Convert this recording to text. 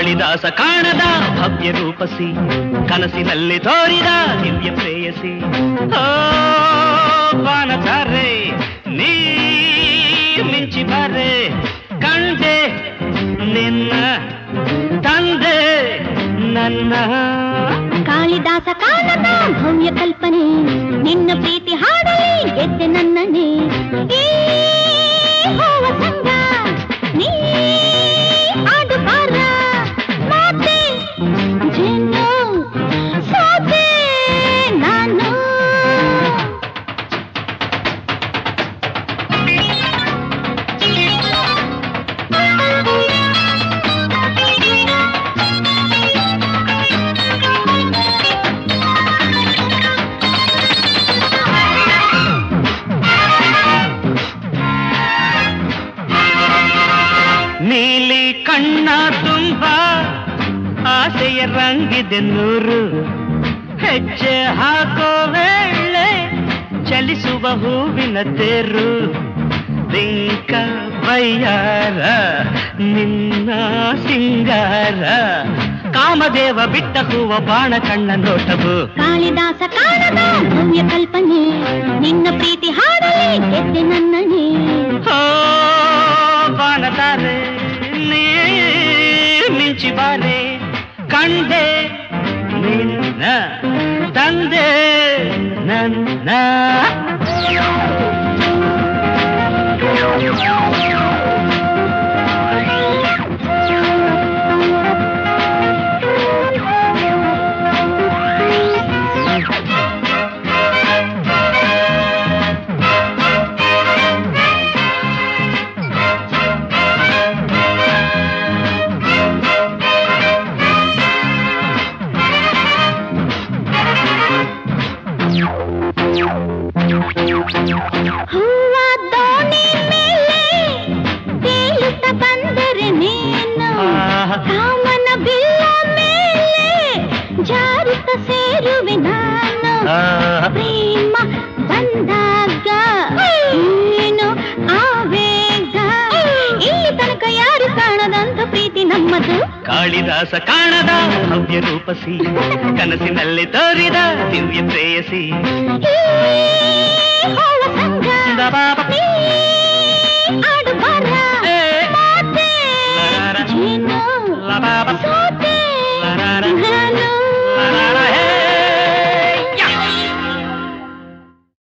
ಕಾಳಿದಾಸ ಕಾಣದ ಭವ್ಯ ರೂಪಸಿ ಕನಸಿನಲ್ಲಿ ತೋರಿದ ದಿವ್ಯ ಪ್ರೇಯಸಿ ಓ ಬಾನಚಾರೆ ನೀ ಮಿಂಚಿ ಬಾರೆ ಕಂಡೆ ನಿನ್ನ ತಂದೆ ನನ್ನ ಕಾಳಿದಾಸ ಕಾಣದ ಭವ್ಯ ಕಲ್ಪನೆ ನಿನ್ನ ಪ್ರೀತಿ ಹಾಡಲಿ ಗೆದ್ದೆ ನನ್ನನೆ ಈ ಹೂವ ಸಂಗ ನೀ ಆಡು ಬಾರ ಮಾತೆ ಜೇನು ಸೋತೆ ನಾನು ನೀಲಿ ಕಣ್ಣ ತುಂಬ ಆಸೆಯ ರಂಗಿದೆ ನೂರು ಹೆಜ್ಜೆ ಹಾಕೋ ವೇಳೆ ಚಲಿಸುವ ಹೂವಿನ ತೇರು ಬಿಂಕ ಬಯ್ಯಾರ ನಿನ್ನ ಸಿಂಗಾರ ಕಾಮದೇವ ಬಿಟ್ಟ ಹೂವ ಬಾಣ ಕಣ್ಣ ನೋಟವು ಕಾಳಿದಾಸ ಕಾಣದ ಭವ್ಯ ಕಲ್ಪನೆ ನಿನ್ನ ಪ್ರೀತಿ ಹಾಡಲಿ ಗೆದ್ದೆ ನನ್ನನೆ ಓ ಬಾಣತಾರೆ ನೀ ಮಿಂಚಿ ಬಾರೆ ಕಂಡೆ ನಿನ್ನ ತಂದೆ ನನ್ನ ಹೂವ ದೋಣಿ ಮೇಲೆ ತೇಲುತ್ತ ಬಂದರೆ ನೀನು ಆಹಾ. ಕಾಮನ ಬಿಲ್ಲ ಮೇಲೆ ಜಾರುತ್ತ ಸೇರುವೆ ನಾನು ಆಹಾ. ಪ್ರೇಮ ಬಂದಾಗ ಏನು ಆವೇಗ ಇಲ್ಲಿ ತನಕ ಯಾರು ಕಾಣದಂತ ಪ್ರೀತಿ ನಮ್ಮದು ಕಾಳಿದಾಸ ಕಾಣದ ಭವ್ಯ ರೂಪಸಿ ಕನಸಿನಲ್ಲಿ ತೋರಿದ ದಿವ್ಯ ಪ್ರೇಯಸಿ ಈ ಹೂವ ಸಂಗ ದಬಾಬ. ನೀ ಆಡು ಬಾರ